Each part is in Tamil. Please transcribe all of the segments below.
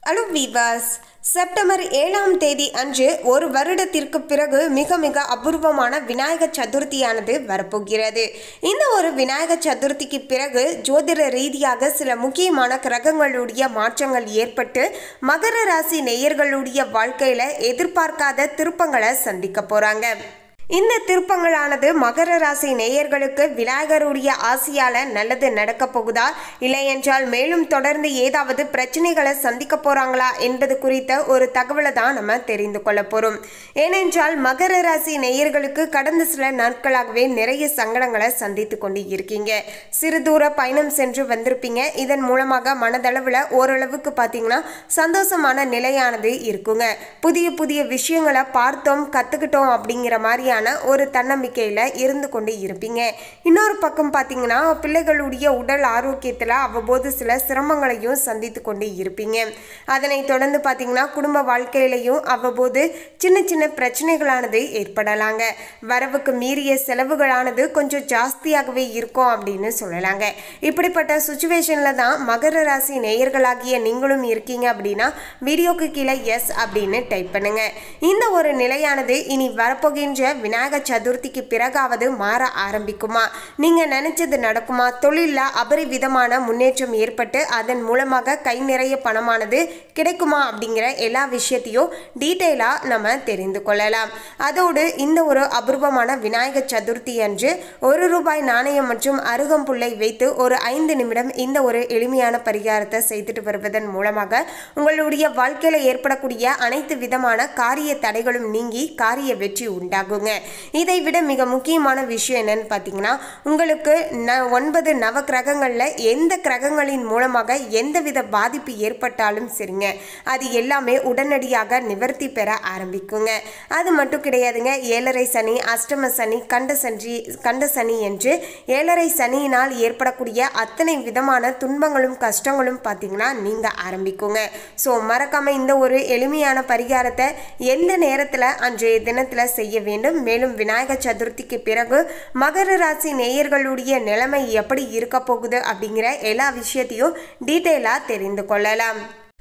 ஹலோ வீவர்ஸ் செப்டம்பர் ஏழாம் தேதி அன்று ஒரு வருடத்திற்கு பிறகு மிக மிக அபூர்வமான விநாயகர் சதுர்த்தியானது வரப்போகிறது இந்த ஒரு விநாயகர் சதுர்த்திக்கு பிறகு ஜோதிட ரீதியாக சில முக்கியமான கிரகங்களுடைய மாற்றங்கள் ஏற்பட்டு மகர ராசி நேயர்களுடைய வாழ்க்கையில எதிர்பார்க்காத திருப்பங்களை சந்திக்க போறாங்க இந்த திருப்பங்களானது மகர ராசி நேயர்களுக்கு விநாயகருடைய ஆசியால நல்லது நடக்க போகுதா இல்லை என்றால் மேலும் தொடர்ந்து ஏதாவது பிரச்சனைகளை சந்திக்க போறாங்களா என்பது குறித்த ஒரு தகவலை தான் நம்ம தெரிந்து கொள்ள போறோம் ஏனென்றால் மகர ராசி நேயர்களுக்கு கடந்த சில நாட்களாகவே நிறைய சங்கடங்களை சந்தித்து கொண்டு இருக்கீங்க சிறு தூர பயணம் சென்று வந்திருப்பீங்க இதன் மூலமாக மனதளவில் ஓரளவுக்கு பார்த்தீங்கன்னா சந்தோஷமான நிலையானது இருக்குங்க புதிய புதிய விஷயங்களை பார்த்தோம் கற்றுக்கிட்டோம் அப்படிங்கிற மாதிரியான ஒரு தன்னம்பிக்கையில் இருந்து கொண்டு இருப்பீங்க இன்னொரு பக்கம் பார்த்தீங்கன்னா பிள்ளைகளுடைய உடல் ஆரோக்கியத்தில் அவ்வப்போது சில சிரமங்களையும் சந்தித்து கொண்டு இருப்பீங்க அதனைத் தொடர்ந்து பார்த்தீங்கன்னா குடும்ப வாழ்க்கையிலையும் அவ்வப்போது சின்ன சின்ன பிரச்சனைகளானது ஏற்படலாங்க வரவுக்கு மீறிய செலவுகளானது கொஞ்சம் ஜாஸ்தியாகவே இருக்கும் அப்படின்னு சொல்லலாங்க இப்படிப்பட்ட சுச்சுவேஷனில் தான் மகர ராசி நேயர்களாகிய நீங்களும் இருக்கீங்க அப்படின்னா வீடியோக்கு கீழே எஸ் அப்படின்னு டைப் பண்ணுங்க இந்த ஒரு நிலையானது இனி வரப்போகின்ற விநாயகர் சதுர்த்திக்கு பிறகாவது மாற ஆரம்பிக்குமா நீங்க நினைச்சது நடக்குமா தொழிலில் அபரிவிதமான முன்னேற்றம் ஏற்பட்டு அதன் மூலமாக கை நிறைய பணமானது கிடைக்குமா அப்படிங்கிற எல்லா விஷயத்தையும் டீட்டெயிலாக நம்ம தெரிந்து கொள்ளலாம் அதோடு இந்த ஒரு அபூர்வமான விநாயகர் சதுர்த்தி அன்று ஒரு ரூபாய் நாணயம் மற்றும் அருகம்புல்லை வைத்து ஒரு ஐந்து நிமிடம் இந்த ஒரு எளிமையான பரிகாரத்தை செய்துட்டு வருவதன் மூலமாக உங்களுடைய வாழ்க்கையில் ஏற்படக்கூடிய அனைத்து விதமான காரிய தடைகளும் நீங்கி காரிய வெற்றி உண்டாகுங்க இதை விட மிக முக்கியமான விஷயம் என்னன்னு பார்த்தீங்கன்னா உங்களுக்கு ந ஒன்பது நவ கிரகங்களில் எந்த கிரகங்களின் மூலமாக எந்தவித பாதிப்பு ஏற்பட்டாலும் சரிங்க அது எல்லாமே உடனடியாக நிவர்த்தி பெற ஆரம்பிக்குங்க அது மட்டும் கிடையாதுங்க ஏழரை சனி அஷ்டம சனி கண்ட சனி கண்ட சனி என்று ஏழரை சனியினால் ஏற்படக்கூடிய அத்தனை விதமான துன்பங்களும் கஷ்டங்களும் பார்த்தீங்கன்னா நீங்க ஆரம்பிக்குங்க ஸோ மறக்காம இந்த ஒரு எளிமையான பரிகாரத்தை எந்த நேரத்தில் அன்றைய தினத்தில் செய்ய வேண்டும் மேலும் விநாயகர் சதுர்த்திக்கு பிறகு மகர ராசி நேயர்களுடைய நிலைமை எப்படி இருக்க போகுது அப்படிங்கிற எல்லா விஷயத்தையும் டீட்டெயிலாக தெரிந்து கொள்ளலாம்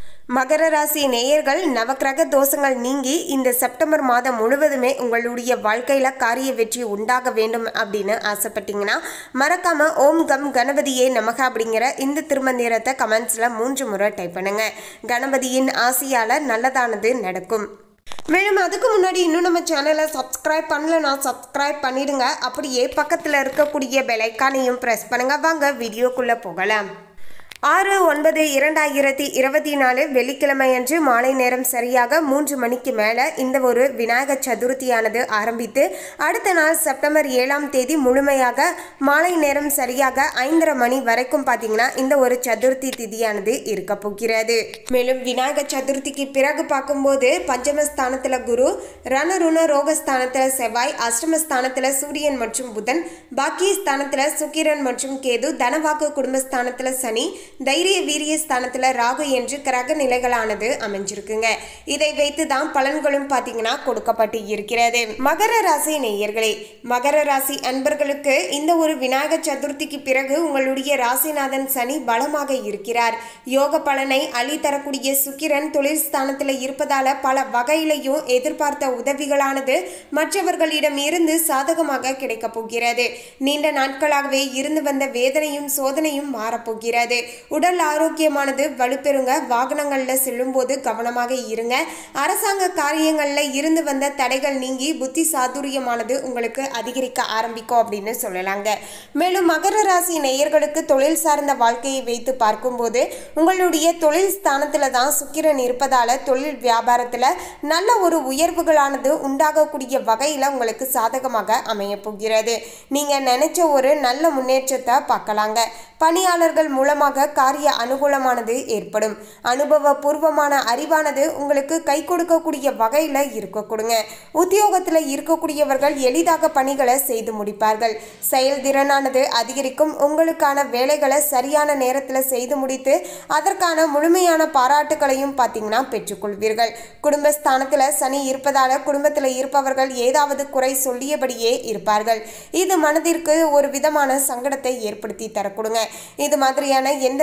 மகர ராசி நேயர்கள் நவக்கிரக தோஷங்கள் நீங்கி இந்த செப்டம்பர் மாதம் முழுவதுமே உங்களுடைய வாழ்க்கையில் காரிய வெற்றி உண்டாக வேண்டும் அப்படின்னு ஆசைப்பட்டீங்கன்னா மறக்காம ஓம் கம் கணபதியே நமக அப்படிங்கிற இந்த திருமந்திரத்தை கமெண்ட்ஸில் மூன்று முறை டைப் பண்ணுங்க கணபதியின் ஆசையால் நல்லதானது நடக்கும் மேலும் அதுக்கு முன்னாடி இன்னும் நம்ம சேனலை சப்ஸ்கிரைப் பண்ணலனா சப்ஸ்கிரைப் பண்ணிடுங்க அப்படியே பக்கத்தில் இருக்கக்கூடிய பெலைக்கானையும் ப்ரெஸ் பண்ணுங்க வாங்க வீடியோக்குள்ளே போகலாம் ஆறு ஒன்பது இரண்டாயிரத்தி இருபத்தி நாலு வெள்ளிக்கிழமையன்று மாலை நேரம் சரியாக மூன்று மணிக்கு மேலே இந்த ஒரு விநாயகர் சதுர்த்தியானது ஆரம்பித்து அடுத்த நாள் செப்டம்பர் ஏழாம் தேதி முழுமையாக மாலை நேரம் சரியாக ஐந்தரை மணி வரைக்கும் பார்த்தீங்கன்னா இந்த ஒரு சதுர்த்தி திதியானது இருக்க போகிறது மேலும் விநாயகர் சதுர்த்திக்கு பிறகு பார்க்கும்போது பஞ்சமஸ்தானத்தில் குரு ரணருண ரோகஸ்தானத்தில் செவ்வாய் அஷ்டமஸ்தானத்தில் சூரியன் மற்றும் புதன் பாக்கிய ஸ்தானத்தில் சுக்கிரன் மற்றும் கேது தனவாக்கு குடும்பஸ்தானத்தில் சனி தைரிய வீரிய ஸ்தானத்தில் ராகு என்று கிரக நிலைகளானது அமைஞ்சிருக்குங்க இதை வைத்து தான் பலன்களும் பார்த்தீங்கன்னா கொடுக்கப்பட்டு இருக்கிறது மகர ராசி நேயர்களே மகர ராசி அன்பர்களுக்கு இந்த ஒரு விநாயகர் சதுர்த்திக்கு பிறகு உங்களுடைய ராசிநாதன் சனி பலமாக இருக்கிறார் யோக பலனை அள்ளி தரக்கூடிய சுக்கிரன் தொழில் ஸ்தானத்தில் இருப்பதால பல வகையிலையும் எதிர்பார்த்த உதவிகளானது மற்றவர்களிடம் இருந்து சாதகமாக கிடைக்கப் போகிறது நீண்ட நாட்களாகவே இருந்து வந்த வேதனையும் சோதனையும் மாறப்போகிறது உடல் ஆரோக்கியமானது வலுப்பெறுங்க வாகனங்களில் செல்லும்போது கவனமாக இருங்க அரசாங்க காரியங்களில் இருந்து வந்த தடைகள் நீங்கி புத்தி சாதுரியமானது உங்களுக்கு அதிகரிக்க ஆரம்பிக்கும் அப்படின்னு சொல்லலாங்க மேலும் மகர ராசி நேயர்களுக்கு தொழில் சார்ந்த வாழ்க்கையை வைத்து பார்க்கும்போது உங்களுடைய தொழில் ஸ்தானத்தில் தான் சுக்கிரன் இருப்பதால தொழில் வியாபாரத்தில் நல்ல ஒரு உயர்வுகளானது உண்டாகக்கூடிய வகையில் உங்களுக்கு சாதகமாக அமைய போகிறது நீங்கள் நினைச்ச ஒரு நல்ல முன்னேற்றத்தை பார்க்கலாங்க பணியாளர்கள் மூலமாக காரிய அனுகூலமானது ஏற்படும் அனுபவபூர்வமான அறிவானது உங்களுக்கு கை கொடுக்கக்கூடிய வகையில் இருக்க கொடுங்க உத்தியோகத்தில் இருக்கக்கூடியவர்கள் எளிதாக பணிகளை செய்து முடிப்பார்கள் செயல்திறனானது அதிகரிக்கும் உங்களுக்கான வேலைகளை சரியான நேரத்தில் செய்து முடித்து அதற்கான முழுமையான பாராட்டுகளையும் பார்த்தீங்கன்னா பெற்றுக்கொள்வீர்கள் குடும்பஸ்தானத்தில் சனி இருப்பதால குடும்பத்தில் இருப்பவர்கள் ஏதாவது குறை சொல்லியபடியே இருப்பார்கள் இது மனதிற்கு ஒரு விதமான சங்கடத்தை ஏற்படுத்தி தரக்கூடுங்க இது மாதிரியான எந்த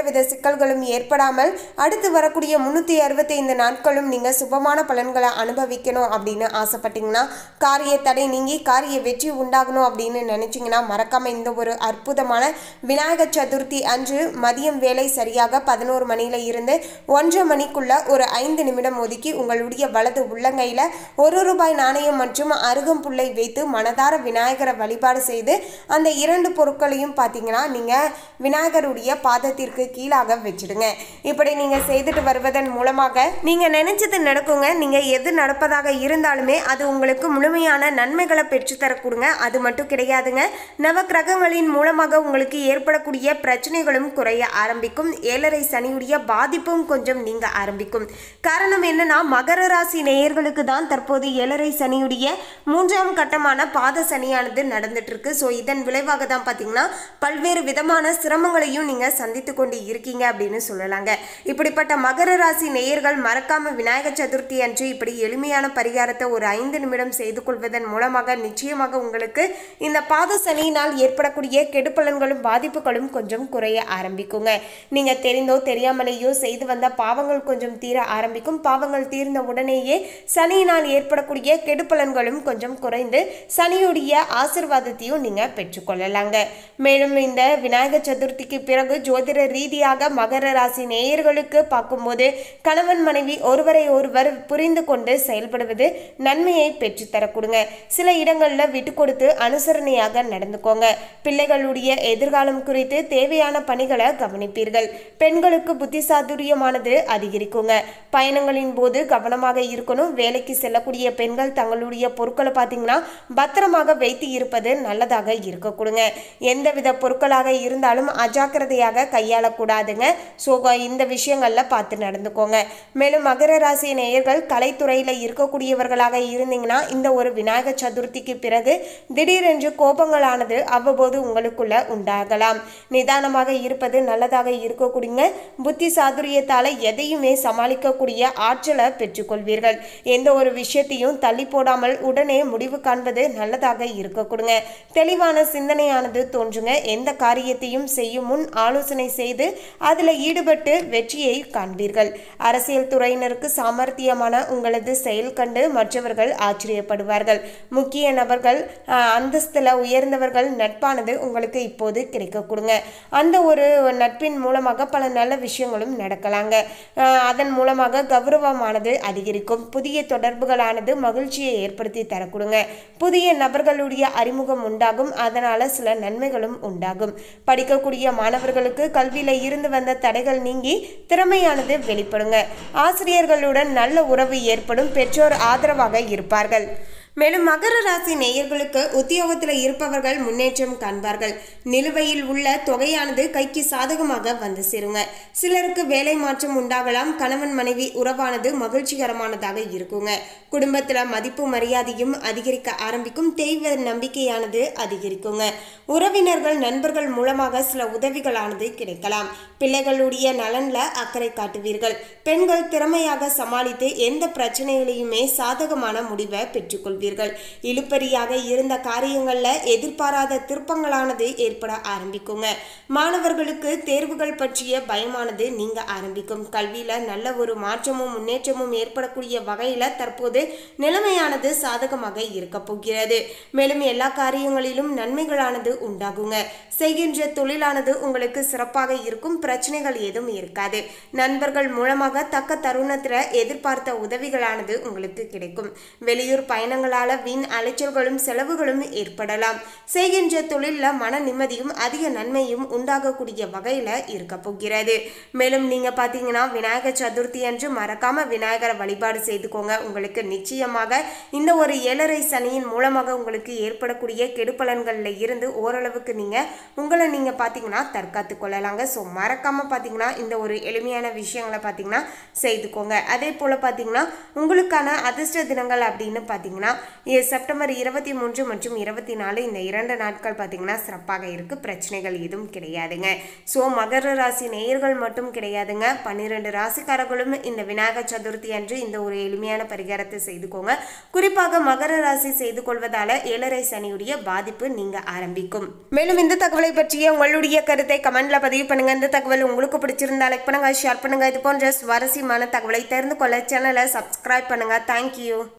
எந்தவித சிக்கல்களும் ஏற்படாமல் அடுத்து வரக்கூடிய முன்னூற்றி அறுபத்தைந்து நாட்களும் நீங்கள் சுபமான பலன்களை அனுபவிக்கணும் அப்படின்னு ஆசைப்பட்டீங்கன்னா காரிய தடை நீங்கி காரிய வெற்றி உண்டாகணும் அப்படின்னு நினைச்சீங்கன்னா மறக்காம இந்த ஒரு அற்புதமான விநாயகர் சதுர்த்தி அன்று மதியம் வேலை சரியாக பதினோரு மணியில இருந்து ஒன்றரை மணிக்குள்ள ஒரு ஐந்து நிமிடம் ஒதுக்கி உங்களுடைய வலது உள்ளங்கையில ஒரு ரூபாய் நாணயம் மற்றும் அருகம்புல்லை வைத்து மனதார விநாயகரை வழிபாடு செய்து அந்த இரண்டு பொருட்களையும் பார்த்தீங்கன்னா நீங்க விநாயகருடைய பாதத்திற்கு கீழாக வச்சிடுங்க இப்படி நீங்க செய்துட்டு வருவதன் மூலமாக நீங்க நினைச்சது நடக்குங்க நீங்க எது நடப்பதாக இருந்தாலுமே அது உங்களுக்கு முழுமையான நன்மைகளை பெற்றுத்தர கொடுங்க அது மட்டும் கிடையாதுங்க நவ கிரகங்களின் மூலமாக உங்களுக்கு ஏற்படக்கூடிய பிரச்சனைகளும் குறைய ஆரம்பிக்கும் ஏழரை சனியுடைய பாதிப்பும் கொஞ்சம் நீங்க ஆரம்பிக்கும் காரணம் என்னன்னா மகர ராசி நேயர்களுக்கு தான் தற்போது ஏழரை சனியுடைய மூன்றாம் கட்டமான பாத சனியானது நடந்துட்டு இருக்கு ஸோ இதன் விளைவாக தான் பார்த்தீங்கன்னா பல்வேறு விதமான சிரமங்களையும் நீங்க சந்தித்து கொண்டு இருக்கீங்க அப்படின்னு சொல்லலாங்க இப்படிப்பட்ட மகர ராசி நேயர்கள் மறக்காம விநாயகர் சதுர்த்தி அன்று இப்படி எளிமையான பரிகாரத்தை ஒரு ஐந்து நிமிடம் செய்து கொள்வதன் மூலமாக நிச்சயமாக உங்களுக்கு இந்த பாத சனியினால் ஏற்படக்கூடிய கெடுபலன்களும் பாதிப்புகளும் கொஞ்சம் குறைய ஆரம்பிக்குங்க நீங்க தெரிந்தோ தெரியாமலேயோ செய்து வந்த பாவங்கள் கொஞ்சம் தீர ஆரம்பிக்கும் பாவங்கள் தீர்ந்த உடனேயே சனியினால் ஏற்படக்கூடிய கெடுபலன்களும் கொஞ்சம் குறைந்து சனியுடைய ஆசிர்வாதத்தையும் நீங்க பெற்றுக்கொள்ளலாங்க மேலும் இந்த விநாயகர் சதுர்த்திக்கு பிறகு ஜோதிட ரீதியாக மகர ராசி நேயர்களுக்கு பார்க்கும்போது கணவன் மனைவி ஒருவரை ஒருவர் புரிந்து கொண்டு செயல்படுவது நன்மையை பெற்றுத்தர கொடுங்க சில இடங்கள்ல விட்டு கொடுத்து அனுசரணையாக நடந்துக்கோங்க பிள்ளைகளுடைய எதிர்காலம் குறித்து தேவையான பணிகளை கவனிப்பீர்கள் பெண்களுக்கு புத்திசாதுரியமானது அதிகரிக்குங்க பயணங்களின் போது கவனமாக இருக்கணும் வேலைக்கு செல்லக்கூடிய பெண்கள் தங்களுடைய பொருட்களை பார்த்தீங்கன்னா பத்திரமாக வைத்து இருப்பது நல்லதாக இருக்க கொடுங்க எந்தவித பொருட்களாக இருந்தாலும் அஜாக்கிரதையாக கையாளக்கூடாதுங்க ஸோ இந்த விஷயங்கள்ல பார்த்து நடந்துக்கோங்க மேலும் மகர ராசி நேயர்கள் கலைத்துறையில் இருக்கக்கூடியவர்களாக இருந்தீங்கன்னா இந்த ஒரு விநாயகர் சதுர்த்திக்கு பிறகு திடீரென்று கோபங்களானது அவ்வப்போது உங்களுக்குள்ள உண்டாகலாம் நிதானமாக இருப்பது நல்லதாக இருக்கக்கூடியங்க புத்தி சாதுரியத்தால எதையுமே சமாளிக்கக்கூடிய ஆற்றலை பெற்றுக்கொள்வீர்கள் எந்த ஒரு விஷயத்தையும் தள்ளி போடாமல் உடனே முடிவு காண்பது நல்லதாக இருக்க கொடுங்க தெளிவான சிந்தனையானது தோன்றுங்க எந்த காரியத்தையும் செய்யும் முன் ஆலோசனை செய்து அதில் ஈடுபட்டு வெற்றியை காண்பீர்கள் அரசியல் துறையினருக்கு சாமர்த்தியமான உங்களது செயல் கண்டு மற்றவர்கள் ஆச்சரியப்படுவார்கள் முக்கிய நபர்கள் ஆஹ், அந்தஸ்துல உயர்ந்தவர்கள் நட்பானது உங்களுக்கு இப்போது கிடைக்க கொடுங்க அந்த ஒரு நட்பின் மூலமாக பல நல்ல விஷயங்களும் நடக்கலாங்க ஆஹ், அதன் மூலமாக கௌரவமானது அதிகரிக்கும் புதிய தொடர்புகளானது மகிழ்ச்சியை ஏற்படுத்தி தரக்கூடுங்க புதிய நபர்களுடைய அறிமுகம் உண்டாகும் அதனால சில நன்மைகளும் உண்டாகும் படிக்கக்கூடிய மாணவர்களுக்கு கல்வியில இருந்து வந்த தடைகள் நீங்கி திறமையானது வெளிப்படுங்க ஆசிரியர்களுடன் நல்ல உறவு ஏற்படும் பெற்றோர் ஆதரவாக இருப்பார்கள் மேலும் மகர ராசி நேயர்களுக்கு உத்தியோகத்தில் இருப்பவர்கள் முன்னேற்றம் காண்பார்கள் நிலுவையில் உள்ள தொகையானது கைக்கு சாதகமாக வந்து சேருங்க சிலருக்கு வேலை மாற்றம் உண்டாகலாம் கணவன் மனைவி உறவானது மகிழ்ச்சிகரமானதாக இருக்குங்க குடும்பத்தில் மதிப்பு மரியாதையும் அதிகரிக்க ஆரம்பிக்கும் தெய்வ நம்பிக்கையானது அதிகரிக்குங்க உறவினர்கள் நண்பர்கள் மூலமாக சில உதவிகளானது கிடைக்கலாம் பிள்ளைகளுடைய நலன்ல அக்கறை காட்டுவீர்கள் பெண்கள் திறமையாக சமாளித்து எந்த பிரச்சனைகளையுமே சாதகமான முடிவை பெற்றுக்கொள்வீர்கள் இழுப்பறியாக இருந்த காரியங்கள்ல எதிர்பாராத திருப்பங்களானது ஏற்பட ஆரம்பிக்குங்க மாணவர்களுக்கு தேர்வுகள் பற்றிய பயமானது நீங்க ஆரம்பிக்கும் கல்வியில நல்ல ஒரு மாற்றமும் முன்னேற்றமும் ஏற்படக்கூடிய வகையில தற்போது நிலைமையானது சாதகமாக இருக்க போகிறது மேலும் எல்லா காரியங்களிலும் நன்மைகளானது உண்டாகுங்க செய்கின்ற தொழிலானது உங்களுக்கு சிறப்பாக இருக்கும் பிரச்சனைகள் எதுவும் இருக்காது நண்பர்கள் மூலமாக தக்க தருணத்துல எதிர்பார்த்த உதவிகளானது உங்களுக்கு கிடைக்கும் வெளியூர் பயணங்களால வீண் அலைச்சல்களும் செலவுகளும் ஏற்படலாம் செய்கின்ற தொழில்ல மன நிம்மதியும் அதிக நன்மையும் உண்டாகக்கூடிய வகையில இருக்க போகிறது மேலும் நீங்க பாத்தீங்கன்னா விநாயகர் சதுர்த்தி அன்று மறக்காம விநாயகரை வழிபாடு செய்துக்கோங்க உங்களுக்கு நிச்சயமாக இந்த ஒரு ஏழரை சனியின் மூலமாக உங்களுக்கு ஏற்படக்கூடிய கெடுபலன்கள்ல இருந்து ஓரளவுக்கு நீங்க உங்களை நீங்க பாத்தீங்கன்னா தற்காத்து கொள்ளலாங்க ஸோ மறக்காம பாத்தீங்கன்னா இந்த ஒரு எளிமையான விஷயங்களை பாத்தீங்கன்னா செய்துக்கோங்க அதே போல பாத்தீங்கன்னா உங்களுக்கான அதிர்ஷ்ட தினங்கள் அப்படின்னு பாத்தீங்கன்னா இ- செப்டம்பர் இருபத்தி மூன்று மற்றும் இருபத்தி நாலு இந்த இரண்டு நாட்கள் பார்த்தீங்கன்னா சிறப்பாக இருக்கு பிரச்சனைகள் எதுவும் கிடையாதுங்க ஸோ மகர ராசி நேயர்கள் மட்டும் கிடையாதுங்க பன்னிரெண்டு ராசிக்காரர்களும் இந்த விநாயகர் சதுர்த்தி அன்று இந்த ஒரு எளிமையான பரிகாரத்தை செய்துக்கோங்க குறிப்பாக மகர ராசி செய்து கொள்வதால ஏழரை சனியுடைய பாதிப்பு நீங்க ஆரம்பிக்கும் மேலும் இந்த தகவலை பற்றிய உங்களுடைய கருத்தை கமெண்ட்ல பதிவு பண்ணுங்க இந்த தகவல் உங்களுக்கு பிடிச்சிருந்தா லைக் பண்ணுங்க ஷேர் பண்ணுங்க இது போன்ற சுவாரஸ்யமான தகவலை தெரிந்து கொள்ள சேனலை சப்ஸ்கிரைப் பண்ணுங்க தேங்க்யூ